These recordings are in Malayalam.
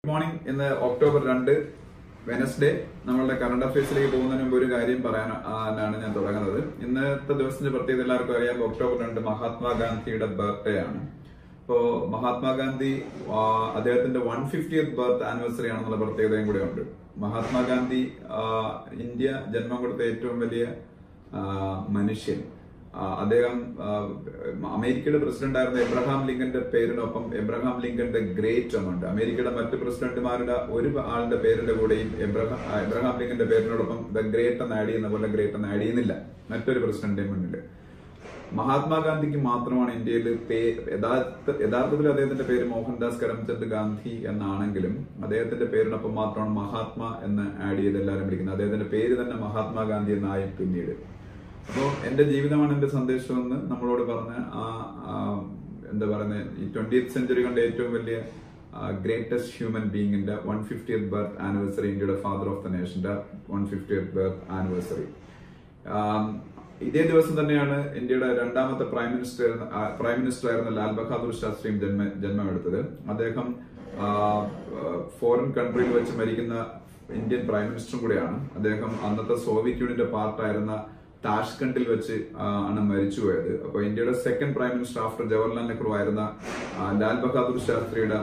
ഗുഡ് മോർണിംഗ് ഇന്ന് ഒക്ടോബർ രണ്ട് വെനസ്ഡേ നമ്മളുടെ കറണ്ട് അഫയേഴ്സിലേക്ക് പോകുന്നതിന് മുമ്പ് ഒരു കാര്യം പറയാനാണ് ഞാൻ തുടങ്ങുന്നത് ഇന്നത്തെ ദിവസത്തിന്റെ പ്രത്യേകത എല്ലാവർക്കും അറിയാം ഒക്ടോബർ രണ്ട് മഹാത്മാഗാന്ധിയുടെ ബർത്ത്ഡേ ആണ് അപ്പോ മഹാത്മാഗാന്ധി ആ, അദ്ദേഹത്തിന്റെ വൺ ഫിഫ്റ്റിയത്ത് ബർത്ത് ആനിവേഴ്സറി ആണെന്നുള്ള പ്രത്യേകതയും കൂടെ ഉണ്ട് മഹാത്മാഗാന്ധി ആ, ഇന്ത്യ ജന്മം കൊടുത്ത ഏറ്റവും വലിയ ആ, മനുഷ്യൻ ആ, അദ്ദേഹം ആ, അമേരിക്കയുടെ പ്രസിഡന്റ് ആയിരുന്ന എബ്രഹാം ലിങ്കന്റെ പേരിനൊപ്പം എബ്രഹാം ലിങ്കൻ ദ ഗ്രേറ്റ് എന്നുണ്ട് അമേരിക്കയുടെ മറ്റ് പ്രസിഡന്റുമാരുടെ ഒരു ആളുടെ പേരിന്റെ കൂടെയും എബ്രഹാം ആ, എബ്രഹാം ലിങ്കന്റെ പേരിനോടൊപ്പം ദ ഗ്രേറ്റ് എന്ന് ആഡ് ചെയ്യുന്ന പോലെ ഗ്രേറ്റ് എന്ന് ആഡ് ചെയ്യുന്നില്ല മറ്റൊരു പ്രസിഡന്റിന്റെ മുന്നിൽ മഹാത്മാഗാന്ധിക്ക് മാത്രമാണ് ഇന്ത്യയിൽ പേ- യഥാർത്ഥ യഥാർത്ഥത്തിൽ അദ്ദേഹത്തിന്റെ പേര് മോഹൻദാസ് കരംചന്ദ് ഗാന്ധി എന്നാണെങ്കിലും അദ്ദേഹത്തിന്റെ പേരിനൊപ്പം മാത്രമാണ് മഹാത്മാ എന്ന് ആഡ് ചെയ്ത് എല്ലാവരും വിളിക്കുന്നത് അദ്ദേഹത്തിന്റെ പേര് തന്നെ മഹാത്മാഗാന്ധി എന്നായി പിന്നീട് അപ്പോൾ എന്റെ ജീവിതമാണ് എന്റെ സന്ദേശം എന്ന് നമ്മളോട് പറഞ്ഞ ആ ആ, എന്താ പറയുന്നത് ഈ ട്വന്റിയത്ത് സെഞ്ചുറി കണ്ട ഏറ്റവും വലിയ ഗ്രേറ്റസ്റ്റ് ഹ്യൂമൻ ബീങ്ങിന്റെ വൺ ഫിഫ്റ്റിയത്ത് ബർത്ത് ആനിവേഴ്സറി ഇന്ത്യയുടെ ഫാദർ ഓഫ് ദ നേഷന്റെ one fiftieth birth anniversary um, ഇതേ ദിവസം തന്നെയാണ് ഇന്ത്യയുടെ രണ്ടാമത്തെ പ്രൈം മിനിസ്റ്റർ പ്രൈം മിനിസ്റ്റർ ആയിരുന്ന ലാൽ ബഹാദൂർ ശാസ്ത്രിയും ജന്മ ജന്മമെടുത്തത് അദ്ദേഹം ഫോറിൻ കൺട്രിയിൽ വെച്ച് മരിക്കുന്ന ഇന്ത്യൻ പ്രൈം മിനിസ്റ്ററും കൂടെയാണ് അദ്ദേഹം അന്നത്തെ സോവിയറ്റ് യൂണിയന്റെ പാർട്ടായിരുന്ന താഷ്കണ്ടിൽ വെച്ച് ആ, ആണ് മരിച്ചുപോയത് അപ്പോൾ ഇന്ത്യയുടെ second prime minister after Jawaharlal Nehru ആയിരുന്ന ആ, ലാൽ ബഹാദൂർ ശാസ്ത്രിയുടെ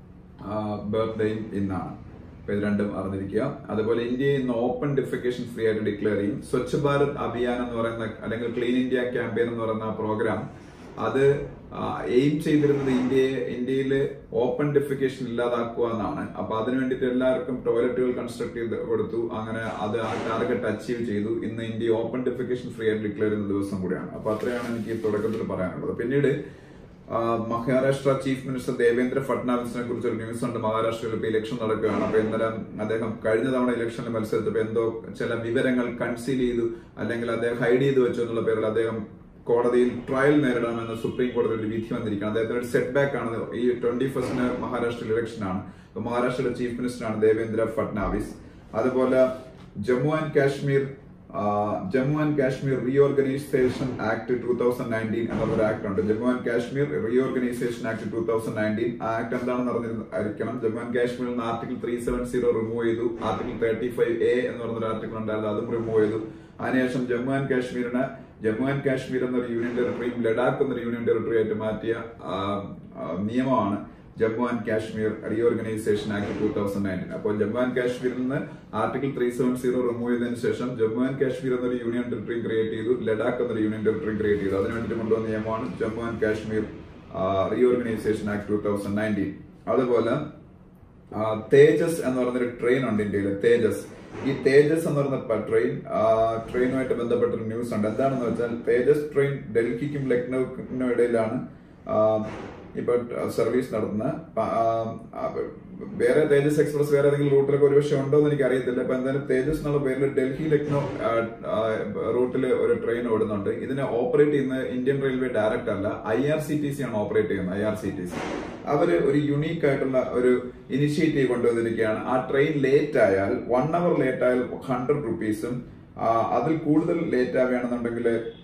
ബർത്ത്ഡേയും ഇന്നാണ് അപ്പൊ ഇത് രണ്ടും അറിഞ്ഞിരിക്കുക അതുപോലെ ഇന്ത്യയെ ഇന്ന് ഓപ്പൺ ഡിഫിക്കേഷൻ ഫ്രീ ആയിട്ട് ഡിക്ലെയർ ചെയ്യും സ്വച്ഛ് ഭാരത് അഭിയാൻ എന്ന് പറയുന്ന അല്ലെങ്കിൽ ക്ലീൻ ഇന്ത്യ ക്യാമ്പയിൻ എന്ന് പറയുന്ന പ്രോഗ്രാം അത് എയിം ചെയ്തിരുന്നത് ഇന്ത്യയെ ഇന്ത്യയിൽ ഓപ്പൺ ഡിഫിക്കേഷൻ ഇല്ലാതാക്കുക എന്നാണ് അപ്പൊ അതിനു വേണ്ടിയിട്ട് എല്ലാവർക്കും ടോയ്ലറ്റുകൾ കൺസ്ട്രക്ട് ചെയ്ത് കൊടുത്തു അങ്ങനെ അത് ആ ടാർഗറ്റ് അച്ചീവ് ചെയ്തു ഇന്ന് ഇന്ത്യ ഓപ്പൺ ഡിഫിക്കേഷൻ ഫ്രീ ആയിട്ട് ഡിക്ലെയർ ചെയ്യുന്ന ദിവസം കൂടിയാണ് അപ്പൊ അത്രയാണ് എനിക്ക് തുടക്കത്തിൽ പറയാനുള്ളത് പിന്നീട് ആ, മഹാരാഷ്ട്ര ചീഫ് മിനിസ്റ്റർ ദേവേന്ദ്ര ഫട്നാവിസിനെ കുറിച്ച് ഒരു ന്യൂസ് ഉണ്ട് മഹാരാഷ്ട്രയിൽ ഇപ്പൊ ഇലക്ഷൻ നടക്കുകയാണ് അപ്പൊ ഇന്നലെ അദ്ദേഹം കഴിഞ്ഞ തവണ ഇലക്ഷനിൽ മത്സരിച്ചപ്പോൾ എന്തോ ചില വിവരങ്ങൾ കൺസീൽ ചെയ്തു അല്ലെങ്കിൽ അദ്ദേഹം ഹൈഡ് ചെയ്തു വെച്ചു എന്നുള്ള പേരിൽ അദ്ദേഹം കോടതിയിൽ ട്രയൽ നേരിടണമെന്ന് സുപ്രീം കോടതി ഒരു വിധി വന്നിരിക്കുകയാണ് അദ്ദേഹത്തിന് ഒരു സെറ്റ് ബാക്ക് ആണ് ഈ ട്വന്റി ഫസ്റ്റിന് മഹാരാഷ്ട്രയിൽ ഇലക്ഷൻ ആണ് അപ്പൊ മഹാരാഷ്ട്രയുടെ ചീഫ് മിനിസ്റ്ററാണ് ദേവേന്ദ്ര ഫട്നാവിസ് അതുപോലെ ജമ്മു ആൻഡ് കാശ്മീർ ആ, Jammu and Kashmir reorganisation act two thousand nineteen എന്നൊരു ആക്ട് ഉണ്ട് Jammu and Kashmir reorganisation act two thousand nineteen ആ ആക്ട് എന്താണെന്ന് അറിഞ്ഞിരിക്കണം ജമ്മു ആൻഡ് കാശ്മീരിൽ നിന്ന് article three seven zero remove ചെയ്തു ആർട്ടിക്കിൾ തേർട്ടി ഫൈവ് എ എന്ന് പറഞ്ഞൊരു ആർട്ടിക്കിൾ ഉണ്ടായിരുന്നു അതും റിമൂവ് ചെയ്തു അതിനുശേഷം ജമ്മു ആൻഡ് കാശ്മീരിന് ജമ്മു ആൻഡ് കാശ്മീർ എന്നൊരു യൂണിയൻ ടെറിട്ടറിയും ലഡാക്ക് എന്നൊരു യൂണിയൻ ടെറിട്ടറി ആയിട്ട് മാറ്റിയ ആ, ആ, നിയമമാണ് Jammu and Kashmir reorganisation act two thousand nineteen അപ്പോൾ ജമ്മു ആൻഡ് കാശ്മീരിൽ നിന്ന് article three seven zero remove ചെയ്തതിനു ശേഷം ജമ്മു ആൻഡ് കാശ്മീർ എന്നൊരു യൂണിയൻ ടെറിട്ടറി ക്രിയേറ്റ് ചെയ്തു ലഡാക്ക് എന്നൊരു യൂണിയൻ ടെറിട്ടറി ക്രിയേറ്റ് ചെയ്തു അതിനു വേണ്ടിയിട്ട് കൊണ്ടുവന്ന നിയമമാണ് Jammu and Kashmir reorganisation act two thousand nineteen അതുപോലെ ആ, തേജസ് എന്ന് പറയുന്നൊരു ട്രെയിൻ ഉണ്ട് ഇന്ത്യയിൽ തേജസ് ഈ തേജസ് എന്ന് പറയുന്ന ട്രെയിൻ ട്രെയിനുമായിട്ട് ബന്ധപ്പെട്ട ഒരു ന്യൂസ് ഉണ്ട് എന്താണെന്ന് വെച്ചാൽ തേജസ് ട്രെയിൻ ഡൽഹിക്കും ലക്നൌക്കും ഇടയിലാണ് ആ, ഇപ്പൊ സർവീസ് നടത്തുന്നത് പ- ആ, ആ, വേറെ തേജസ് എക്സ്പ്രസ് വേറെ ഏതെങ്കിലും റൂട്ടിലൊക്കെ ഒരുപക്ഷെ ഉണ്ടോ എന്ന് എനിക്ക് അറിയത്തില്ല അപ്പൊ എന്തായാലും തേജസ് എന്നുള്ള പേരിൽ ഡൽഹി ലക്നൗ റൂട്ടിൽ ഒരു ട്രെയിൻ ഓടുന്നുണ്ട് ഇതിനെ ഓപ്പറേറ്റ് ചെയ്യുന്ന ഇന്ത്യൻ റെയിൽവേ ഡയറക്റ്റ് അല്ല I R C T C ആണ് ഓപ്പറേറ്റ് ചെയ്യുന്നത് I R C T C അവര് ഒരു യുണീക്ക് ആയിട്ടുള്ള ഒരു ഇനിഷ്യേറ്റീവ് കൊണ്ടുവന്നിരിക്കുകയാണ് ആ ട്രെയിൻ ലേറ്റ് ആയാൽ വൺ അവർ ലേറ്റ് ആയാൽ ഹൺഡ്രഡ് റുപ്പീസും അതിൽ കൂടുതൽ ലേറ്റ് ആവുകയാണെന്നുണ്ടെങ്കിൽ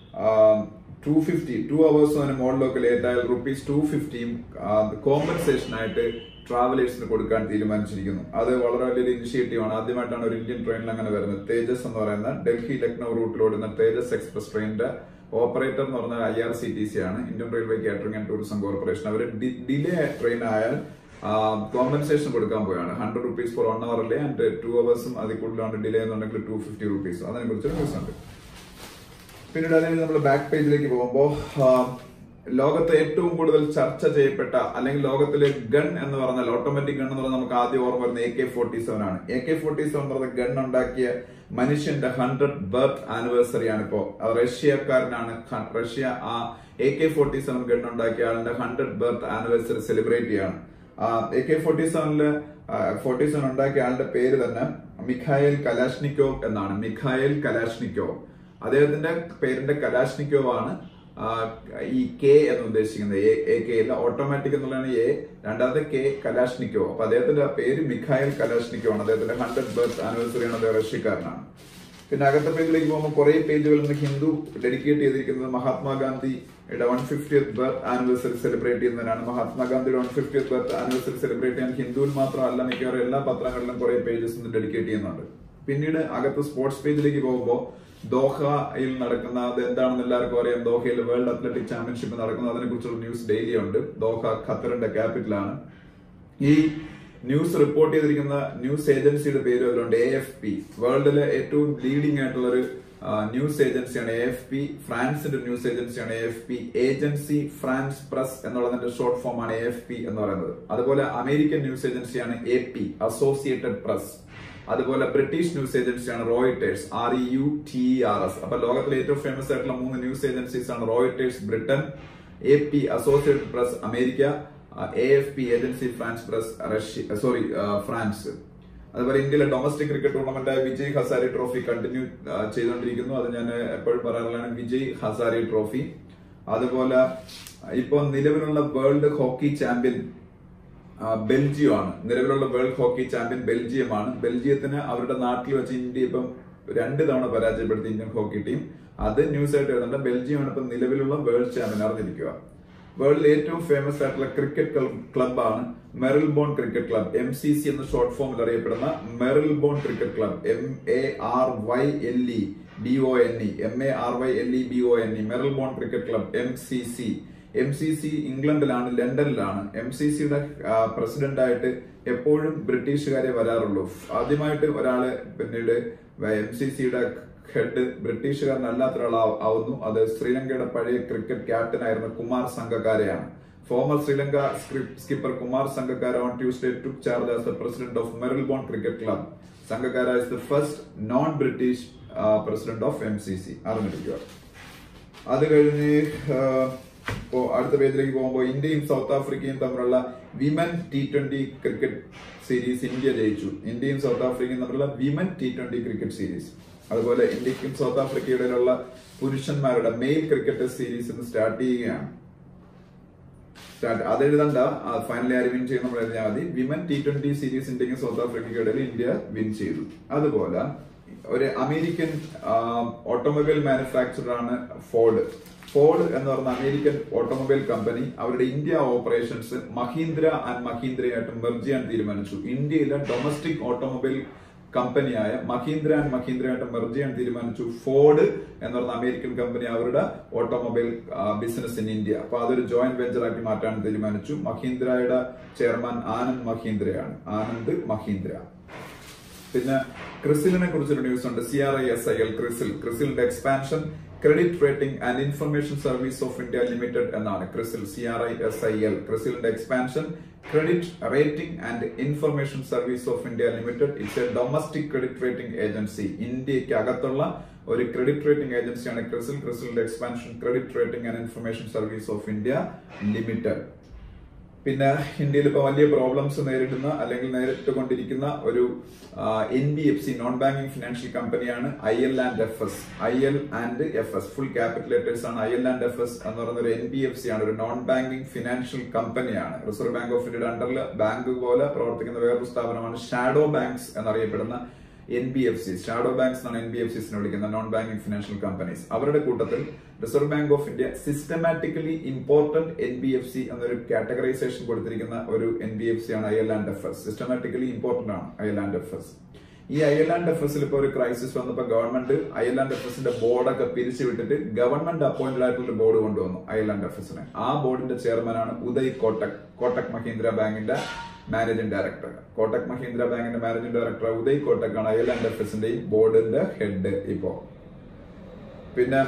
ടു ഫിഫ്റ്റി ടു അവേഴ്സും അതിന് മുകളിലൊക്കെ ലേറ്റ് ആയാൽ റുപ്പീസ് ടു ഫിഫ്റ്റിയും കോമ്പൻസേഷൻ ആയിട്ട് ട്രാവലേഴ്സിന് കൊടുക്കാൻ തീരുമാനിച്ചിരിക്കുന്നു അത് വളരെ വലിയൊരു ഇനിഷ്യേറ്റീവ് ആണ് ആദ്യമായിട്ടാണ് ഒരു ഇന്ത്യൻ ട്രെയിനിൽ അങ്ങനെ വരുന്നത് തേജസ് എന്ന് പറയുന്ന ഡൽഹി ലക്നൗ റൂട്ടിൽ ഓടുന്ന തേജസ് എക്സ്പ്രസ് ട്രെയിനിന്റെ ഓപ്പറേറ്റർ എന്ന് പറഞ്ഞാൽ I R C T C ആണ് Indian railway catering and tourism corporation അവർ ഡിലേ ട്രെയിൻ ആയാൽ കോമ്പൻസേഷൻ കൊടുക്കാൻ പോയാണ് hundred rupees for one hour അല്ലേ ആൻഡ് ടു അവേഴ്സും അതിൽ കൂടുതലാണ് ഡിലേ എന്നുണ്ടെങ്കിൽ ടു ഫിഫ്റ്റി റുപ്പീസ് അതിനെ കുറിച്ച് ന്യൂസ് ഉണ്ട് പിന്നീട് അതിന് നമ്മൾ ബാക്ക് പേജിലേക്ക് പോകുമ്പോൾ ലോകത്തെ ഏറ്റവും കൂടുതൽ ചർച്ച ചെയ്യപ്പെട്ട അല്ലെങ്കിൽ ലോകത്തിലെ ഗൺ എന്ന് പറഞ്ഞാൽ ഓട്ടോമാറ്റിക് ഗൺ എന്ന് പറഞ്ഞാൽ നമുക്ക് ആദ്യം ഓർമ്മ വരുന്നത് എ കെ ഫോർട്ടി സെവൻ ആണ് എ കെ ഫോർട്ടി സെവൻ എന്ന് പറഞ്ഞ ഗൺ ഉണ്ടാക്കിയ മനുഷ്യന്റെ ഹൺഡ്രഡ് ബർത്ത് ആനിവേഴ്സറി ആണ് ഇപ്പോ അത് റഷ്യക്കാരനാണ് ഹ- റഷ്യ ആ A K forty seven gun ഉണ്ടാക്കിയ ആളിന്റെ ഹൺഡ്രഡ് ബർത്ത് ആനിവേഴ്സറി സെലിബ്രേറ്റ് ചെയ്യാണ് എ കെ ഫോർട്ടി സെവനില് ഫോർട്ടി സെവൻ ഉണ്ടാക്കിയ ആളുടെ പേര് തന്നെ മിഖായേൽ കലാഷ്നിക്കോവ് എന്നാണ് മിഖായേൽ കലാഷ്നിക്കോവ് അദ്ദേഹത്തിന്റെ പേരിന്റെ കലാഷ്നിക്കോവ് ആണ് ആ, ഈ കെ എന്ന് ഉദ്ദേശിക്കുന്നത് എ കെ അല്ല ഓട്ടോമാറ്റിക് എന്നുള്ളതാണ് എ രണ്ടാമത്തെ കെ കലാഷ്നിക്കോ അപ്പൊ അദ്ദേഹത്തിന്റെ പേര് മിഖായൽ കലാഷ്നിക്കോ ആണ് അദ്ദേഹത്തിന്റെ ഹൺഡ്രഡ് ബർത്ത് ആനിവേഴ്സറി ആണ് അദ്ദേഹം റഷ്യക്കാരനാണ് പിന്നെ അകത്തെ പേജിലേക്ക് പോകുമ്പോൾ കുറെ പേജുകളിൽ നിന്ന് ഹിന്ദു ഡെഡിക്കേറ്റ് ചെയ്തിരിക്കുന്നത് മഹാത്മാഗാന്ധിയുടെ one fiftieth birth anniversary celebrate ചെയ്യുന്നതിനാണ് മഹാത്മാഗാന്ധിയുടെ one fiftieth birth anniversary celebrate ചെയ്യാൻ ഹിന്ദുവിൽ മാത്രമല്ല മിക്കവാറും എല്ലാ പത്രങ്ങളിലും കുറെ പേജസ് ഡെഡിക്കേറ്റ് ചെയ്യുന്നുണ്ട് പിന്നീട് അകത്ത് സ്പോർട്സ് പേജിലേക്ക് പോകുമ്പോൾ ദോഹയിൽ നടക്കുന്ന അത് എന്താണെന്ന് എല്ലാവർക്കും അറിയാം ദോഹയിൽ വേൾഡ് അത്ലറ്റിക് ചാമ്പ്യൻഷിപ്പ് നടക്കുന്നത് അതിനെ കുറിച്ചുള്ള ന്യൂസ് ഡെയിലി ഉണ്ട് ദോഹ ഖത്തറിന്റെ ക്യാപിറ്റലാണ് ഈ ന്യൂസ് റിപ്പോർട്ട് ചെയ്തിരിക്കുന്ന ന്യൂസ് ഏജൻസിയുടെ പേര് അതിലുണ്ട് എ എഫ് പി വേൾഡിലെ ഏറ്റവും ലീഡിംഗ് ആയിട്ടുള്ള ഒരു ന്യൂസ് ഏജൻസിയാണ് എ എഫ് പി ഫ്രാൻസിന്റെ ന്യൂസ് ഏജൻസിയാണ് A F P agency France press എന്നുള്ളതിന്റെ ഷോർട്ട് ഫോം ആണ് എ എഫ് പി എന്ന് പറയുന്നത് അതുപോലെ അമേരിക്കൻ ന്യൂസ് ഏജൻസിയാണ് എ പി അസോസിയേറ്റഡ് പ്രസ് അതുപോലെ ബ്രിട്ടീഷ് ന്യൂസ് ഏജൻസിയാണ് Reuters R E U T R S അപ്പൊ ലോകത്തിലെ ഏറ്റവും ഫേമസ് ആയിട്ടുള്ള മൂന്ന് ന്യൂസ് ഏജൻസീസ് ആണ് Reuters Britain A P associated press America A F P agency France press Russia sorry France അതുപോലെ ഇന്ത്യയിലെ domestic cricket tournament Vijay Hazare trophy continue ചെയ്തുകൊണ്ടിരിക്കുന്നു അത് ഞാൻ എപ്പോഴും പറയാറുള്ളതാണ് വിജയ് ഹസാരി ട്രോഫി അതുപോലെ ഇപ്പോൾ നിലവിലുള്ള വേൾഡ് ഹോക്കി ചാമ്പ്യൻ ബെൽജിയം ആണ് നിലവിലുള്ള വേൾഡ് ഹോക്കി ചാമ്പ്യൻ ബെൽജിയമാണ് ബെൽജിയത്തിന് അവരുടെ നാട്ടിൽ വെച്ച് ഇന്ത്യ ഇപ്പം രണ്ട് തവണ പരാജയപ്പെടുത്തി ഇന്ത്യൻ ഹോക്കി ടീം അത് ന്യൂസ് ആയിട്ട് വരുന്നുണ്ട് ബെൽജിയമാണ് ഇപ്പം നിലവിലുള്ള വേൾഡ് ചാമ്പ്യൻ അറിഞ്ഞിരിക്കുക വേൾഡിലെ ഏറ്റവും ഫേമസ് ആയിട്ടുള്ള ക്രിക്കറ്റ് ക്ലബാണ് Marylebone cricket club M C C എന്ന ഷോർട്ട് ഫോമിൽ അറിയപ്പെടുന്ന Marylebone cricket club M A R Y L E B O N E M A R Y L E B O N E Marylebone cricket club M C C M C C ഇംഗ്ലണ്ടിലാണ് ലണ്ടനിലാണ് എം സി സിയുടെ പ്രസിഡന്റ് ആയിട്ട് എപ്പോഴും ബ്രിട്ടീഷുകാരെ വരാറുള്ളൂ ആദ്യമായിട്ട് ഒരാള് പിന്നീട് എം സി സിയുടെ ഹെഡ് ബ്രിട്ടീഷുകാരനല്ലാത്ത ഒരാൾ ആവുന്നു അത് ശ്രീലങ്കയുടെ പഴയ ക്രിക്കറ്റ് ക്യാപ്റ്റൻ ആയിരുന്ന കുമാർ സംഘക്കാരെയാണ് former Sri Lanka skipper Kumar Sangakkara on Tuesday took charge as the president of Marylebone Cricket Club Sangakkara is the first non British president of M C C അറിഞ്ഞിരിക്കുക അത് കഴിഞ്ഞ് ഇപ്പോ അടുത്ത പേജിലേക്ക് പോകുമ്പോൾ ഇന്ത്യയും സൗത്ത് ആഫ്രിക്കയും തമ്മിലുള്ള women T twenty cricket series India ജയിച്ചു ഇന്ത്യയും സൗത്ത് ആഫ്രിക്കയും തമ്മിലുള്ള women T twenty cricket series അതുപോലെ ഇന്ത്യക്കും സൗത്ത് ആഫ്രിക്കയുടെയുള്ള പുരുഷന്മാരുടെ മെയിൽ ക്രിക്കറ്റ് സീരീസ് ഇന്ന് സ്റ്റാർട്ട് ചെയ്യുകയാണ് സ്റ്റാർട്ട് അത് എഴുതണ്ട ഫൈനലി ആര് വിൻ ചെയ്യുന്ന നമ്മൾ എഴുതിയാൽ മതി വിമൻ ടി ട്വന്റി സീരീസ് ഇന്ത്യക്കും സൗത്ത് ആഫ്രിക്കയ്ക്കിടയിൽ ഇന്ത്യ വിൻ ചെയ്തു അതുപോലെ ഒരു അമേരിക്കൻ ഓട്ടോമൊബൈൽ മാനുഫാക്ചറർ ആണ് ഫോർഡ് ഫോർഡ് എന്ന് പറഞ്ഞ അമേരിക്കൻ ഓട്ടോമൊബൈൽ കമ്പനി അവരുടെ India operations Mahindra and മഹീന്ദ്രയായിട്ട് merge ചെയ്യാൻ തീരുമാനിച്ചു ഇന്ത്യയിലെ ഡൊമസ്റ്റിക് ഓട്ടോമൊബൈൽ കമ്പനിയായ മഹീന്ദ്ര ആൻഡ് മഹീന്ദ്രയായിട്ട് മെർജ് ചെയ്യാൻ തീരുമാനിച്ചു ഫോർഡ് എന്ന് പറഞ്ഞ അമേരിക്കൻ കമ്പനി അവരുടെ ഓട്ടോമൊബൈൽ ബിസിനസ് ഇൻ ഇന്ത്യ അപ്പൊ അതൊരു ജോയിന്റ് വെഞ്ചർ ആക്കി മാറ്റാൻ തീരുമാനിച്ചു മഹീന്ദ്രയുടെ ചെയർമാൻ ആനന്ദ് മഹീന്ദ്രയാണ് ആനന്ദ് മഹീന്ദ്ര പിന്നെ ക്രിസിലിനെ കുറിച്ചൊരു ന്യൂസ് ഉണ്ട് C R I S I L CRISIL ക്രിസിലിന്റെ expansion credit rating and information service of India limited എന്നാണ് CRISIL C R I S I L ക്രിസിലിന്റെ expansion credit rating and information service of India limited it's a domestic credit rating agency ഇന്ത്യക്ക് അകത്തുള്ള ഒരു ക്രെഡിറ്റ് റേറ്റിംഗ് ഏജൻസിയാണ് ക്രിസിൽ ക്രിസിലിന്റെ expansion credit rating and information service of India limited പിന്നെ ഇന്ത്യയിൽ ഇപ്പോൾ വലിയ പ്രോബ്ലംസ് നേരിടുന്ന അല്ലെങ്കിൽ നേരിട്ടുകൊണ്ടിരിക്കുന്ന ഒരു N B F C non banking financial കമ്പനിയാണ് I L and F S I L and F S full capital letters ആണ് I L and F S എന്ന് പറയുന്ന ഒരു എൻ ബി എഫ് സി ആണ് ഒരു നോൺ ബാങ്കിങ് ഫിനാൻഷ്യൽ കമ്പനിയാണ് റിസർവ് ബാങ്ക് ഓഫ് ഇന്ത്യയുടെ അണ്ടറിൽ ബാങ്ക് പോലെ പ്രവർത്തിക്കുന്ന വേറൊരു സ്ഥാപനമാണ് ഷാഡോ ബാങ്ക്സ് എന്നറിയപ്പെടുന്ന N B F C shadow banks എന്നാണ് എൻ ബി എഫ് സിസിനെ വിളിക്കുന്ന നോൺ ബാങ്കിങ് ഫിനാൻഷ്യൽ കമ്പനീസ് അവരുടെ കൂട്ടത്തിൽ reserve bank of India systematically important N B F C എന്നൊരു കാറ്റഗറൈസേഷൻ കൊടുത്തിരിക്കുന്ന ഒരു എൻ ബി എഫ് സി ആണ് I L and F S systematically important ആണ് I L and F S ഈ ഐ എൽ ആൻഡ് എഫ് എസിൽ ഇപ്പോൾ ഒരു ക്രൈസിസ് വന്നപ്പോൾ government I L and F എസിന്റെ ബോർഡൊക്കെ പിരിച്ചു വിട്ടിട്ട് ഗവൺമെന്റ് അപ്പോയിന്റഡ് ആയിട്ടുള്ള ബോർഡ് കൊണ്ടുവന്നു ഐ എൽ ആൻഡ് എഫ് എസിനെ ആ ബോർഡിന്റെ ചെയർമാനാണ് ഉദയ് കോട്ടക് കോട്ടക് മഹീന്ദ്ര ബാങ്കിന്റെ മാനേജിംഗ് ഡയറക്ടർ കോട്ടക് മഹീന്ദ്ര ബാങ്കിന്റെ മാനേജിംഗ് ഡയറക്ടർ ഉദയ് കോട്ടക് ആണ് ഐ എൽ ആൻഡ് എഫ് എസിന്റെയും ബോർഡിന്റെ ഹെഡ് ഇപ്പോ പിന്നെ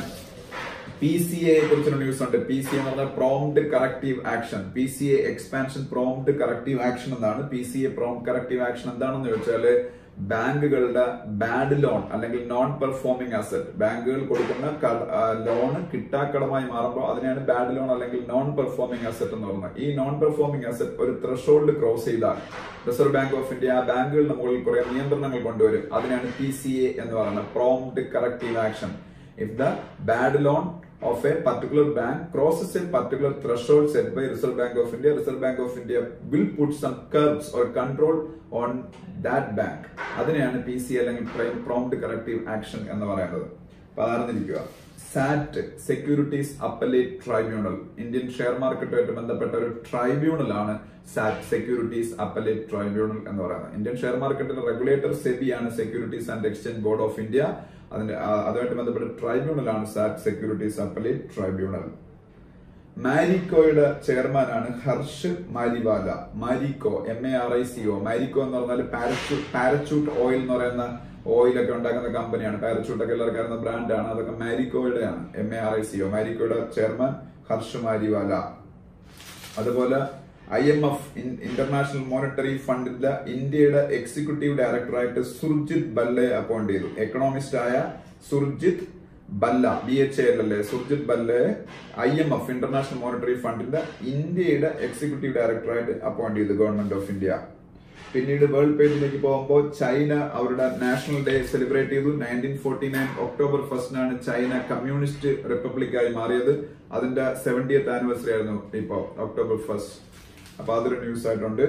പി സി എ കുറിച്ചൊരു ന്യൂസ് ഉണ്ട് പി സി എന്ന് പറഞ്ഞാൽ prompt corrective action P C A expansion prompt corrective action എന്നാണ് P C A prompt corrective action എന്താണെന്ന് ചോദിച്ചാല് ബാങ്കുകളുടെ ബാഡ് ലോൺ അല്ലെങ്കിൽ നോൺ പെർഫോമിംഗ് അസറ്റ് ബാങ്കുകൾ കൊടുക്കുന്ന ലോൺ കിട്ടാക്കടമായി മാറുമ്പോൾ അതിനെയാണ് ബാഡ് ലോൺ അല്ലെങ്കിൽ നോൺ പെർഫോമിംഗ് അസറ്റ് എന്ന് പറയുന്നത് ഈ നോൺ പെർഫോമിംഗ് അസറ്റ് ഒരു ത്രഷോൾഡ് ക്രോസ് ചെയ്താൽ റിസർവ് ബാങ്ക് ഓഫ് ഇന്ത്യ ആ ബാങ്കുകളുടെ മുകളിൽ കുറെ നിയന്ത്രണങ്ങൾ കൊണ്ടുവരും അതിനാണ് പി സി എ എന്ന് പറയുന്നത് prompt corrective action if the bad loan of a particular bank crosses a particular threshold set by Reserve Bank of India, Reserve Bank of India will put some curbs or control on that bank. അതിനെയാണ് പി സി അല്ലെങ്കിൽ പ്രോംപ്റ്റ് കറക്റ്റീവ് ആക്ഷൻ എന്ന് പറയുന്നത് അപ്പൊ അതറിഞ്ഞിരിക്കുക SAT securities appellate tribunal Indian share മാർക്കറ്റുമായിട്ട് ബന്ധപ്പെട്ട ഒരു ട്രൈബ്യൂണൽ ആണ് സാറ്റ് സെക്യൂരിറ്റീസ് അപ്പലേറ്റ് ട്രൈബ്യൂണൽ എന്ന് പറയുന്നത് ഇന്ത്യൻ ഷെയർ മാർക്കറ്റിന്റെ റെഗുലേറ്റർ സെബി ആണ് securities and exchange board of India അതിന്റെ ആ- അതുമായിട്ട് ബന്ധപ്പെട്ട ട്രൈബ്യൂണൽ ആണ് സാറ്റ് സെക്യൂരിറ്റീസ് അപ്പലേറ്റ് ട്രൈബ്യൂണൽ മാരിക്കോയുടെ ചെയർമാനാണ് Harsh Mariwala Marico M A R I C O Marico എന്ന് പറഞ്ഞാൽ പാരച്യൂട്ട് പാരച്യൂട്ട് ഓയിൽ എന്ന് പറയുന്ന ഓയിലൊക്കെ ഉണ്ടാക്കുന്ന കമ്പനിയാണ് പാരച്യൂട്ട് ഒക്കെ എല്ലാവർക്കും അറിയുന്ന ബ്രാൻഡാണ് അതൊക്കെ മാരിക്കോയുടെ ആണ് M A R I C O മാരിക്കോയുടെ ചെയർമാൻ ഹർഷ് മാരിവാല അതുപോലെ I M F international monetary ഫണ്ടിന്റെ ഇന്ത്യയുടെ എക്സിക്യൂട്ടീവ് ഡയറക്ടറായിട്ട് സുർജിത് ബല്ലെ അപ്പോയിന്റ് ചെയ്തു എക്കണോമിസ്റ്റ് ആയ Surjit Bhalla B H L അല്ലേ Surjit Bhalla I M F international monetary ഫണ്ടിന്റെ ഇന്ത്യയുടെ എക്സിക്യൂട്ടീവ് ഡയറക്ടറായിട്ട് അപ്പോയിന്റ് ചെയ്തു ഗവൺമെന്റ് ഓഫ് ഇന്ത്യ പിന്നീട് വേൾഡ് പേജിലേക്ക് പോകുമ്പോൾ ചൈന അവരുടെ നാഷണൽ ഡേ സെലിബ്രേറ്റ് ചെയ്തു നയൻറ്റീൻ ഫോർട്ടി നയൻ ഒക്ടോബർ ഫസ്റ്റിനാണ് ചൈന കമ്മ്യൂണിസ്റ്റ് റിപ്പബ്ലിക് ആയി മാറിയത് അതിന്റെ സെവന്റിയത്ത് ആനിവേഴ്സറി ആയിരുന്നു ഇപ്പോ ഒക്ടോബർ ഫസ്റ്റ് അപ്പൊ അതൊരു ന്യൂസ് ആയിട്ടുണ്ട്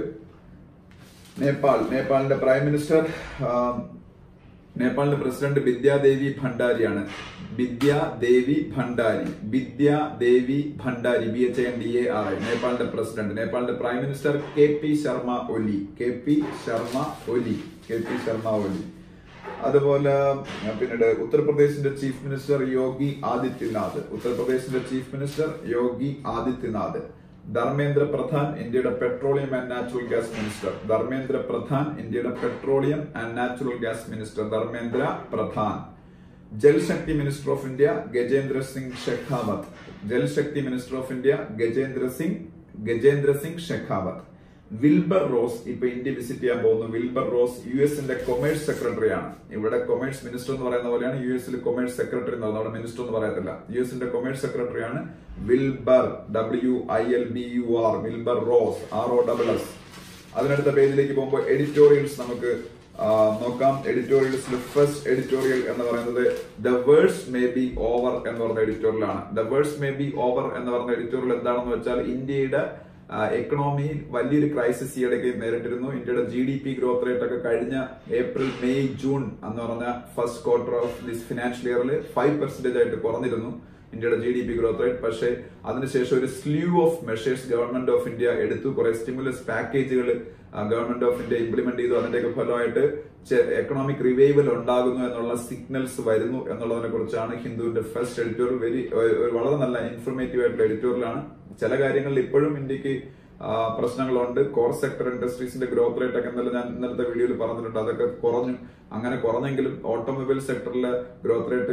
നേപ്പാൾ നേപ്പാളിന്റെ പ്രൈം മിനിസ്റ്റർ ആം, നേപ്പാളിന്റെ പ്രസിഡന്റ് ബിദ്യാദേവി ഭണ്ഡാരിയാണ് Bidya Devi Bhandari Bidya Devi Bhandari B H N D A R I നേപ്പാളിന്റെ പ്രസിഡന്റ് നേപ്പാളിന്റെ prime minister K P Sharma Oli K P Sharma Oli K P Sharma Oli അതുപോലെ ആ, പിന്നീട് ഉത്തർപ്രദേശിന്റെ ചീഫ് മിനിസ്റ്റർ യോഗി ആദിത്യനാഥ് ഉത്തർപ്രദേശിന്റെ ചീഫ് മിനിസ്റ്റർ യോഗി ആദിത്യനാഥ് ധർമ്മേന്ദ്ര പ്രധാൻ ഇന്ത്യയുടെ petroleum and natural gas minister Dharmendra Pradhan ഇന്ത്യയുടെ petroleum and natural gas minister Dharmendra Pradhan Jal Shakti minister of India Gajendra Singh Shekhawat Jal Shakti minister of India Gajendra Singh Gajendra Singh Shekhawat Wilbur Ross ഇപ്പൊ ഇന്ത്യ വിസിറ്റ് ചെയ്യാൻ പോകുന്നു വിൽബർ റോസ് യു എസിന്റെ കൊമേഴ്സ് സെക്രട്ടറി ആണ് ഇവിടെ കൊമേഴ്സ് മിനിസ്റ്റർ എന്ന് പറയുന്ന പോലെയാണ് യു എസിൽ കൊമേഴ്സ് സെക്രട്ടറി എന്ന് പറയുന്നത് അവിടെ മിനിസ്റ്റർ എന്ന് പറയത്തില്ല യു എസിന്റെ കൊമേഴ്സ് സെക്രട്ടറി ആണ് Wilbur W I L B U R Wilbur Ross R O double S അതിനടുത്ത പേജിലേക്ക് പോകുമ്പോൾ എഡിറ്റോറിയൽസ് നമുക്ക് ആ, നോക്കാം എഡിറ്റോറിയൽസിൽ ഫസ്റ്റ് എഡിറ്റോറിയൽ എന്ന് പറയുന്നത് the worse may be over എന്ന് പറഞ്ഞ എഡിറ്റോറിയലാണ് the worse may be over എന്ന് പറഞ്ഞ എഡിറ്റോറിയൽ എന്താണെന്ന് വെച്ചാൽ ഇന്ത്യയുടെ എക്കണോമി വലിയൊരു ക്രൈസിസ് ഈയിടയ്ക്ക് നേരിട്ടിരുന്നു ഇന്ത്യയുടെ G D P growth rate ഒക്കെ കഴിഞ്ഞ ഏപ്രിൽ മെയ് ജൂൺ എന്ന് പറഞ്ഞ first quarter of this financial ഇയറിൽ ഫൈവ് പെർസെന്റേജ് ആയിട്ട് കുറഞ്ഞിരുന്നു ഇന്ത്യയുടെ G D P growth rate പക്ഷേ അതിനുശേഷം ഒരു slew of measures government of India എടുത്തു കുറെ സ്റ്റിമുലസ് പാക്കേജുകൾ ഗവൺമെന്റ് ഓഫ് ഇന്ത്യ ഇംപ്ലിമെന്റ് ചെയ്തു അതിന്റെയൊക്കെ ഫലമായിട്ട് എക്കണോമിക് റിവൈവൽ ഉണ്ടാകുന്നു എന്നുള്ള സിഗ്നൽസ് വരുന്നു എന്നുള്ളതിനെ കുറിച്ചാണ് ഹിന്ദുവിന്റെ ഫസ്റ്റ് എഡിറ്റോറിയൽ വെരി ഒരു വളരെ നല്ല ഇൻഫർമേറ്റീവ് ആയിട്ടുള്ള എഡിറ്റോറിയലാണ് ചില കാര്യങ്ങളിൽ ഇപ്പോഴും ഇന്ത്യക്ക് ആ, പ്രശ്നങ്ങളുണ്ട് കോർ സെക്ടർ ഇൻഡസ്ട്രീസിന്റെ ഗ്രോത്ത് റേറ്റ് ഒക്കെ ഇന്നലെ ഞാൻ ഇന്നലത്തെ വീഡിയോയിൽ പറഞ്ഞിട്ടുണ്ട് അതൊക്കെ കുറഞ്ഞു അങ്ങനെ കുറഞ്ഞെങ്കിലും ഓട്ടോമൊബൈൽ സെക്ടറിലെ ഗ്രോത്ത് റേറ്റ്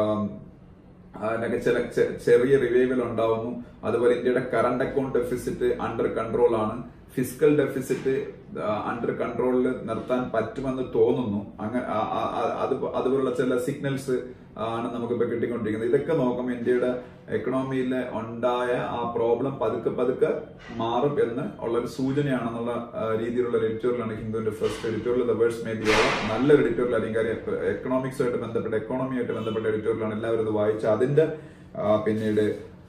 അതിനൊക്കെ ചില ചെ- ചെറിയ റിവൈവൽ ഉണ്ടാവുന്നു അതുപോലെ ഇന്ത്യയുടെ current account deficit under control ആണ് ഫിസിക്കൽ ഡെഫിസിറ്റ് അണ്ടർ കൺട്രോളിൽ നിർത്താൻ പറ്റുമെന്ന് തോന്നുന്നു അങ്ങനെ ആ- ആ- ആ- അത് അതുപോലുള്ള ചില സിഗ്നൽസ് ആണ് നമുക്കിപ്പോ കിട്ടിക്കൊണ്ടിരിക്കുന്നത് ഇതൊക്കെ നോക്കുമ്പോൾ ഇന്ത്യയുടെ എക്കണോമിയിൽ ഉണ്ടായ ആ പ്രോബ്ലം പതുക്കെ പതുക്കെ മാറും എന്ന് ഉള്ള ഒരു സൂചനയാണെന്നുള്ള ആ, രീതിയിലുള്ള ഒരു എഡിറ്റോറിയലാണ് ഹിന്ദുവിന്റെ first editorial the worse may be നല്ലൊരു എഡിറ്റോറിയൽ ആയിരിക്കും കാര്യം എക്കണോമിക്സുമായിട്ട് ബന്ധപ്പെട്ട എക്കോണമിയായിട്ട് ബന്ധപ്പെട്ട എഡിറ്റോറിയലാണ് എല്ലാവരും ഇത് വായിച്ച് അതിന്റെ ആ, പിന്നീട്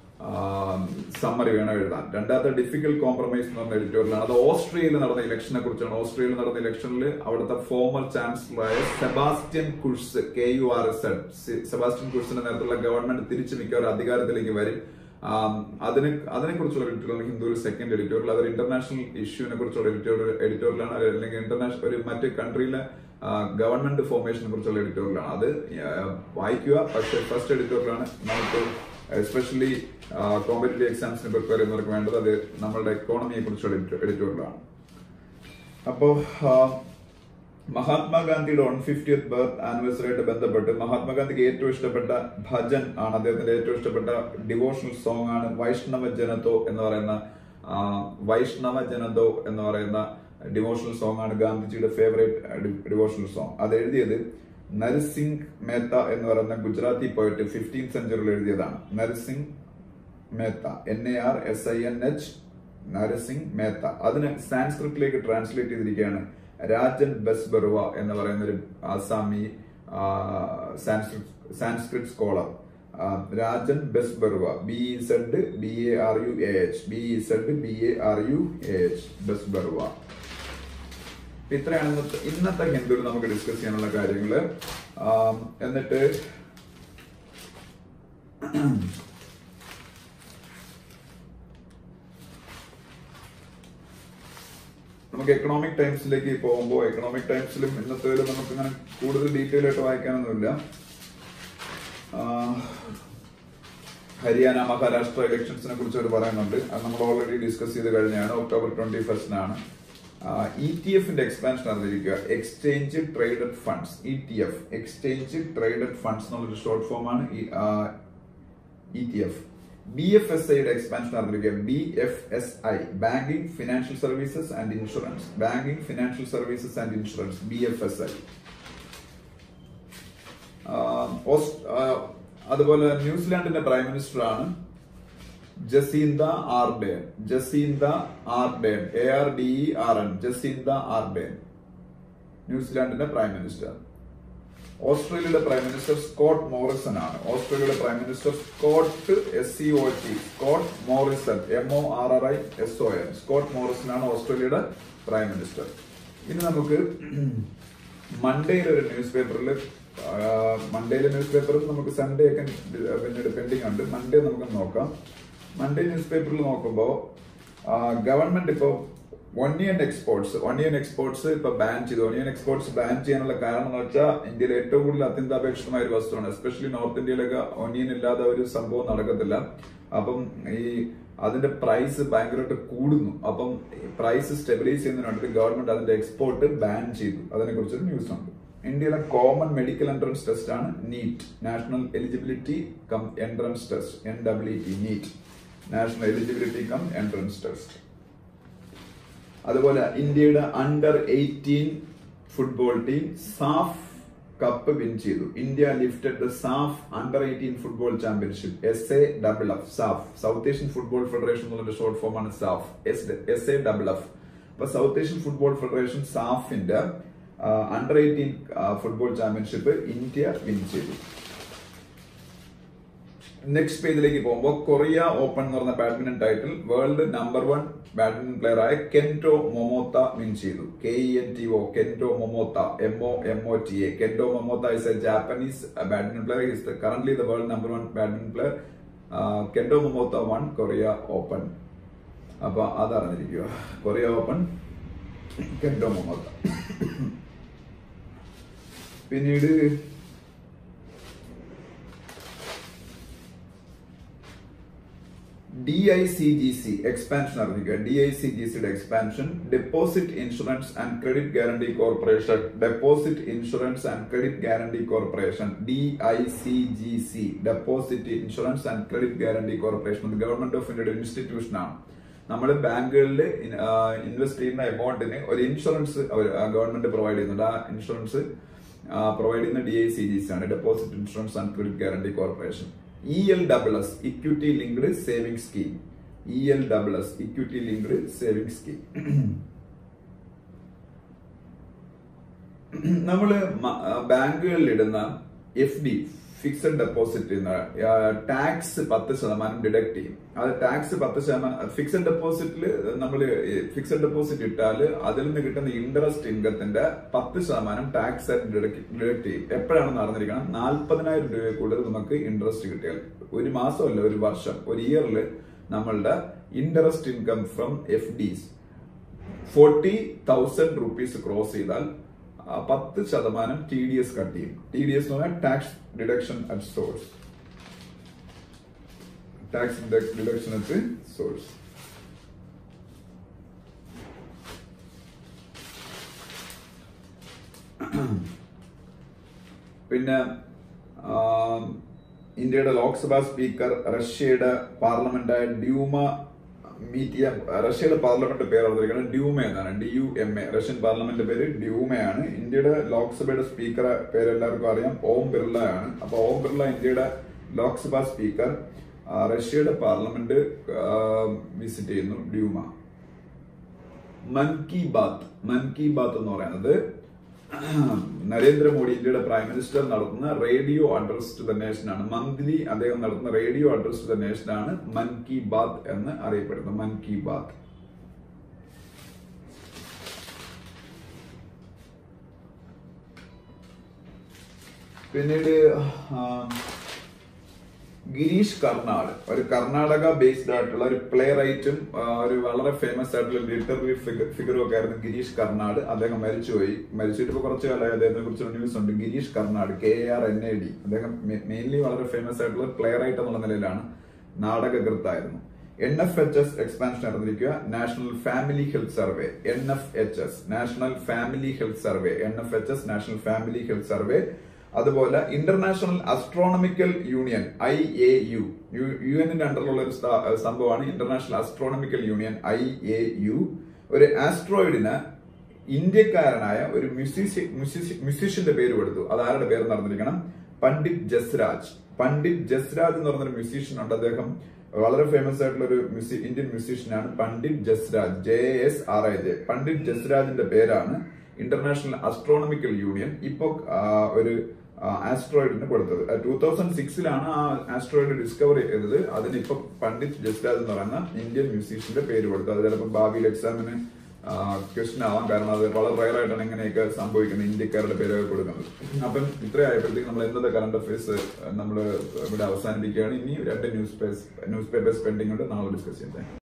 സമ്മറി വേണം എഴുതാൻ രണ്ടാമത്തെ ഡിഫിക്കൽട്ട് കോംപ്രമൈസ് എന്ന് പറഞ്ഞ എഡിറ്റോറിയലാണ് അത് ഓസ്ട്രിയയിൽ നടന്ന ഇലക്ഷനെ കുറിച്ചാണ് ഓസ്ട്രിയയിൽ നടന്ന ഇലക്ഷനിൽ അവിടുത്തെ ഫോമർ ചാൻസലറായ Sebastian Kurz K U R S Sebastian കുഴ്സിന്റെ നേതൃത്വത്തിലുള്ള ഗവൺമെന്റ് തിരിച്ചു മിക്കവാറും അധികാരത്തിലേക്ക് വരും ആം, അതിനെ അതിനെ കുറിച്ചുള്ള എഡിറ്റോറിയൽ ഹിന്ദു സെക്കൻഡ് എഡിറ്റോറിയൽ അതൊരു ഇന്റർനാഷണൽ ഇഷ്യൂവിനെ കുറിച്ചുള്ള എഡിറ്റോറിയൽ എഡിറ്റോറിയലാണ് അല്ലെങ്കിൽ ഇന്റർനാഷണൽ ഒരു മറ്റ് കൺട്രിയിലെ ഗവൺമെന്റ് ഫോർമേഷനെ കുറിച്ചുള്ള എഡിറ്റോറിയലാണ് അത് ആ, വായിക്കുക പക്ഷേ ഫസ്റ്റ് എഡിറ്റോറിയലാണ് നമുക്ക് എസ്പെഷ്യലി കോമ്പറ്റേറ്റീവ് എക്സാംസിന് പ്രിപ്പയർ ചെയ്യുന്നവർക്ക് വേണ്ടത് അത് നമ്മളുടെ എക്കോണമിയെ കുറിച്ചുള്ള എഡിറ്റോറിയലാണ് അപ്പോ ആ, മഹാത്മാഗാന്ധിയുടെ വൺ ഫിഫ്റ്റിയത്ത് ബർത്ത് ആനിവേഴ്സറി ആയിട്ട് ബന്ധപ്പെട്ട് മഹാത്മാഗാന്ധിക്ക് ഏറ്റവും ഇഷ്ടപ്പെട്ട ഭജൻ ആണ് അദ്ദേഹത്തിന്റെ ഏറ്റവും ഇഷ്ടപ്പെട്ട ഡിവോഷണൽ സോങ് ആണ് വൈഷ്ണവ ജനതോ എന്ന് പറയുന്ന ആ, വൈഷ്ണവ ജനതോ എന്ന് പറയുന്ന ഡിവോഷണൽ സോങ് ആണ് ഗാന്ധിജിയുടെ ഫേവറേറ്റ് ഡിവോഷണൽ സോങ് അത് എഴുതിയത് നരസിംഗ് മേത്ത എന്ന് പറയുന്ന ഗുജറാത്തി പോയിട്ട് ഫിഫ്റ്റീൻ സെഞ്ചുറിയിൽ എഴുതിയതാണ് Narsinh Mehta N A R S I N H Narsinh Mehta അതിന് സാൻസ്ക്രിറ്റിലേക്ക് ട്രാൻസ്ലേറ്റ് ചെയ്തിരിക്കുകയാണ് രാജൻ ബസ് ബറുവ എന്ന് പറയുന്ന ഒരു ആസാമി Sanskrit scholar Rajen Bes Barua B Z B A R U A H B Z B A R U A H Bes Barua ഇത്രയാണ് ഇന്നത്തെ ഇന്നത്തെ ഹിന്ദുവിൽ നമുക്ക് ഡിസ്കസ് ചെയ്യാനുള്ള കാര്യങ്ങള് ആം, എന്നിട്ട് നമുക്ക് എക്കണോമിക് ടൈംസിലേക്ക് പോകുമ്പോൾ എക്കണോമിക് ടൈംസിലും ഇന്നത്തെ നമുക്ക് അങ്ങനെ കൂടുതൽ ഡീറ്റെയിൽ ആയിട്ട് വായിക്കാനൊന്നുമില്ല ആ, ഹരിയാന മഹാരാഷ്ട്ര ഇലക്ഷൻസിനെ കുറിച്ച് അവർ പറയുന്നുണ്ട് അത് നമ്മൾ ഓൾറെഡി ഡിസ്കസ് ചെയ്ത് കഴിഞ്ഞാണ് ഒക്ടോബർ ട്വന്റി ഫസ്റ്റിനാണ് ഇ ടി എഫിന്റെ എക്സ്പാൻഷൻ അറിഞ്ഞിരിക്കുക exchange traded funds E T F exchange traded funds എന്നുള്ളൊരു ഷോർട്ട് ഫോം ആണ് E T F B F S ഐയുടെ എക്സ്പാൻഷൻ അറിഞ്ഞിരിക്കുക B F S I banking financial services and insurance banking financial services and insurance B F S I ah ഓസ്- ആഹ് അതുപോലെ ന്യൂസിലാൻഡിന്റെ പ്രൈം മിനിസ്റ്റർ ആണ് Jacinda Ardern Jacinda Ardern A R D E R N Jacinda Ardern ന്യൂസിലാൻഡിന്റെ പ്രൈം മിനിസ്റ്റർ ഓസ്ട്രേലിയയുടെ പ്രൈം മിനിസ്റ്റർ സ്കോട്ട് മോറിസൺ ആണ് ഓസ്ട്രേലിയയുടെ prime minister Scott S C O T Scott Morrison M O R R I S O N Scott Morrison ആണ് ഓസ്ട്രേലിയയുടെ പ്രൈം മിനിസ്റ്റർ ഇനി നമുക്ക് മൺഡേയിലെ ഒരു ന്യൂസ് പേപ്പറിൽ മൺഡേയിലെ ന്യൂസ് പേപ്പറിൽ നമുക്ക് സൺഡേ ഒക്കെ പിന്നീട് പെൻഡിങ് ഉണ്ട് മൺഡേ നമുക്ക് നോക്കാം മൺഡേ ന്യൂസ് പേപ്പറിൽ നോക്കുമ്പോൾ ഗവൺമെന്റ് ഇപ്പോൾ ഒണിയൻ എക്സ്പോർട്സ് ഒണിയൻ എക്സ്പോർട്സ് ഇപ്പൊ ബാൻ ചെയ്തു ഒണിയൻ എക്സ്പോർട്സ് ബാൻ ചെയ്യാനുള്ള കാരണം എന്ന് വെച്ചാൽ ഇന്ത്യയിൽ ഏറ്റവും കൂടുതൽ അത്യന്താപേക്ഷിതമായ ഒരു വസ്തുവാണ് എസ്പെഷ്യലി നോർത്ത് ഇന്ത്യയിലൊക്കെ ഒണിയൻ ഇല്ലാതെ ഒരു സംഭവം നടക്കത്തില്ല അപ്പം ഈ അതിന്റെ പ്രൈസ് ഭയങ്കരമായിട്ട് കൂടുന്നു അപ്പം പ്രൈസ് സ്റ്റെബിലൈസ് ചെയ്യുന്നതിന് വേണ്ടിയിട്ട് ഗവൺമെന്റ് അതിന്റെ എക്സ്പോർട്ട് ബാൻ ചെയ്തു അതിനെ കുറിച്ചൊരു ന്യൂസ് ഉണ്ട് ഇന്ത്യയിലെ കോമൺ മെഡിക്കൽ എൻട്രൻസ് ടെസ്റ്റ് ആണ് NEET national eligibility cum entrance test N W T NEET national eligibility cum entrance test അതുപോലെ ഇന്ത്യയുടെ under eighteen football team SAFF cup win ചെയ്തു India lifted the SAFF under eighteen football championship S A double F SAFF South Asian football federation എന്നുള്ള ഷോർട്ട് ഫോം ആണ് SAFF S A double F അപ്പൊ സൗത്ത് ഏഷ്യൻ ഫുട്ബോൾ ഫെഡറേഷൻ സാഫിന്റെ under eighteen football championship India win ചെയ്തു നെക്സ്റ്റ് പേജിലേക്ക് പോകുമ്പോൾ കൊറിയ ഓപ്പൺ എന്ന് പറഞ്ഞ badminton title world number one badminton player ആയ കെന്റോ മൊമോത്ത വിൻ ചെയ്തു K E N T O Kento Momota M O M O T A Kento Momota is a Japanese badminton player is current the world number one badminton player Kento Momota won Korea open അപ്പൊ അതറിഞ്ഞിരിക്കുക കൊറിയ ഓപ്പൺ കെന്റോ മൊമോത്ത പിന്നീട് D I C G C expansion അറിഞ്ഞിരിക്കുക ഡി ഐ സി ജി സിയുടെ expansion deposit insurance and credit guarantee corporation deposit insurance and credit guarantee corporation D I C G C deposit insurance and credit guarantee corporation government of ഇന്ത്യയുടെ ഇൻസ്റ്റിറ്റ്യൂഷൻ ആണ് നമ്മൾ ബാങ്കുകളിൽ ഇൻവെസ്റ്റ് ചെയ്യുന്ന എമൗണ്ടിന് ഒരു ഇൻഷുറൻസ് ഗവൺമെന്റ് പ്രൊവൈഡ് ചെയ്യുന്നുണ്ട് ആ ഇൻഷുറൻസ് പ്രൊവൈഡ് ചെയ്യുന്ന D I C G C ആണ് deposit insurance and credit guarantee corporation E L double S equity linked saving scheme E L double S equity linked saving scheme നമ്മള് ബാങ്കുകളിൽ ഇടുന്ന F D fixed deposit tax പത്ത് ശതമാനം ഡിഡക്ട് ചെയ്യും അത് ടാക്സ് പത്ത് ശതമാനം ഫിക്സഡ് ഡെപ്പോസിറ്റിൽ നമ്മൾ ഫിക്സഡ് ഡെപ്പോസിറ്റ് ഇട്ടാൽ അതിൽ നിന്ന് കിട്ടുന്ന ഇൻട്രസ്റ്റ് ഇൻകത്തിന്റെ പത്ത് ശതമാനം ടാക്സ് ഡിഡക്ട് ചെയ്യും എപ്പോഴാണെന്ന് അറിഞ്ഞിരിക്കണം നാൽപ്പതിനായിരം രൂപ കൂടുതൽ നമുക്ക് ഇൻട്രസ്റ്റ് കിട്ടിയാൽ ഒരു മാസമല്ല ഒരു വർഷം ഒരു ഇയറിൽ നമ്മളുടെ interest income from F Ds forty thousand rupees cross ചെയ്താൽ ആ, പത്ത് ശതമാനം ടി ഡി എസ് കട്ട് ചെയ്യും ടി ഡി എസ് എന്ന് പറഞ്ഞാൽ tax deduction at source tax deduction at source പിന്നെ ആം, ഇന്ത്യയുടെ ലോക്സഭാ സ്പീക്കർ റഷ്യയുടെ പാർലമെന്റായ ഡ്യൂമ മീറ്റ് ചെയ്യാൻ റഷ്യയുടെ പാർലമെന്റ് പേര് അറിഞ്ഞിരിക്കുന്നത് ഡ്യൂമ എന്നാണ് D U M A Russian parliament പേര് ഡ്യൂമയാണ് ഇന്ത്യയുടെ ലോക്സഭയുടെ സ്പീക്കറെ പേര് എല്ലാവർക്കും അറിയാം ഓം ബിർള ആണ് അപ്പൊ ഓം ബിർള ഇന്ത്യയുടെ ലോക്സഭാ സ്പീക്കർ ആ, റഷ്യയുടെ പാർലമെന്റ് വിസിറ്റ് ചെയ്യുന്നു ഡ്യൂമ മൻ കി ബാത്ത് മൻ കി ബാത്ത് എന്ന് പറയുന്നത് നരേന്ദ്രമോദി ഇന്ത്യയുടെ പ്രൈം മിനിസ്റ്റർ നടത്തുന്ന radio address to the nation ആണ് മന്ത്ലി അദ്ദേഹം നടത്തുന്ന radio address to the nation ആണ് മൻ കി ബാത് എന്ന് അറിയപ്പെടുന്നത് മൻ കി ബാത് പിന്നീട് ആ, ഗിരീഷ് കർണാട് ഒരു കർണാടക ബേസ്ഡ് ആയിട്ടുള്ള ഒരു പ്ലേ റൈറ്റും ഒരു വളരെ ഫേമസ് ആയിട്ടുള്ള ലിറ്റററി ഫിഗറും ഒക്കെ ആയിരുന്നു ഗിരീഷ് കർണാട് അദ്ദേഹം മരിച്ചുപോയി മരിച്ചിട്ട് ഇപ്പൊ കുറച്ചു കാലമായി അദ്ദേഹത്തെ കുറിച്ച് ന്യൂസ് ഉണ്ട് Girish Karnad K R N A D അദ്ദേഹം മെയിൻലി വളരെ ഫേമസ് ആയിട്ടുള്ള പ്ലേ റൈറ്റ് എന്നുള്ള നിലയിലാണ് നാടകകൃത്തായിരുന്നു N F H S expansion അറിഞ്ഞിരിക്കുക national family health survey N F H S national family health survey N F H S national family health survey അതുപോലെ international astronomical union I A U U എന്നിന്റെ അണ്ടറിലുള്ള ഒരു സ്ഥാ- സംഭവമാണ് international astronomical union I A U ഒരു ആസ്ട്രോയിഡിന് ഇന്ത്യക്കാരനായ ഒരു മ്യൂസിഷി- മ്യൂസിഷി- മ്യൂസിഷ്യന്റെ പേര് കൊടുത്തു അത് ആരുടെ പേര് നടന്നിരിക്കണം പണ്ഡിറ്റ് ജസ്രാജ് പണ്ഡിറ്റ് ജസ്രാജ് എന്ന് പറഞ്ഞൊരു മ്യൂസീഷ്യൻ ഉണ്ട് അദ്ദേഹം വളരെ ഫേമസ് ആയിട്ടുള്ള ഒരു മ്യൂസി ഇന്ത്യൻ മ്യൂസീഷ്യനാണ് Pandit Jasraj J S R I J Pandit ജസ്രാജിന്റെ പേരാണ് ഇന്റർനാഷണൽ അസ്ട്രോണമിക്കൽ യൂണിയൻ ഇപ്പോ ആ, ഒരു ആസ്ട്രോയിഡിന് കൊടുത്തത് ടൂ തൗസൻഡ് സിക്സിലാണ് ആ ആസ്ട്രോയിഡ് ഡിസ്കവർ ചെയ്തത് അതിന് ഇപ്പൊ പണ്ഡിറ്റ് ജസ്രാജ് എന്ന് പറയുന്ന ഇന്ത്യൻ മ്യൂസീഷ്യന്റെ പേര് കൊടുത്തത് അത് ചിലപ്പോൾ ഭാവിയിൽ എക്സാമിന് ക്വസ്റ്റ്യൻ ആവാം കാരണം അത് വളരെ റയർ ആയിട്ടാണ് ഇങ്ങനെയൊക്കെ സംഭവിക്കുന്നത് ഇന്ത്യക്കാരുടെ പേരൊക്കെ കൊടുക്കുന്നത് അപ്പം ഇത്രയായപ്പോഴത്തേക്ക് നമ്മൾ ഇന്നത്തെ കറണ്ട് അഫയേഴ്സ് നമ്മൾ ഇവിടെ അവസാനിപ്പിക്കുകയാണ് ഇനി രണ്ട് newspapers newspapers pending ഉണ്ട് നാളെ ഡിസ്കസ് ചെയ്യാം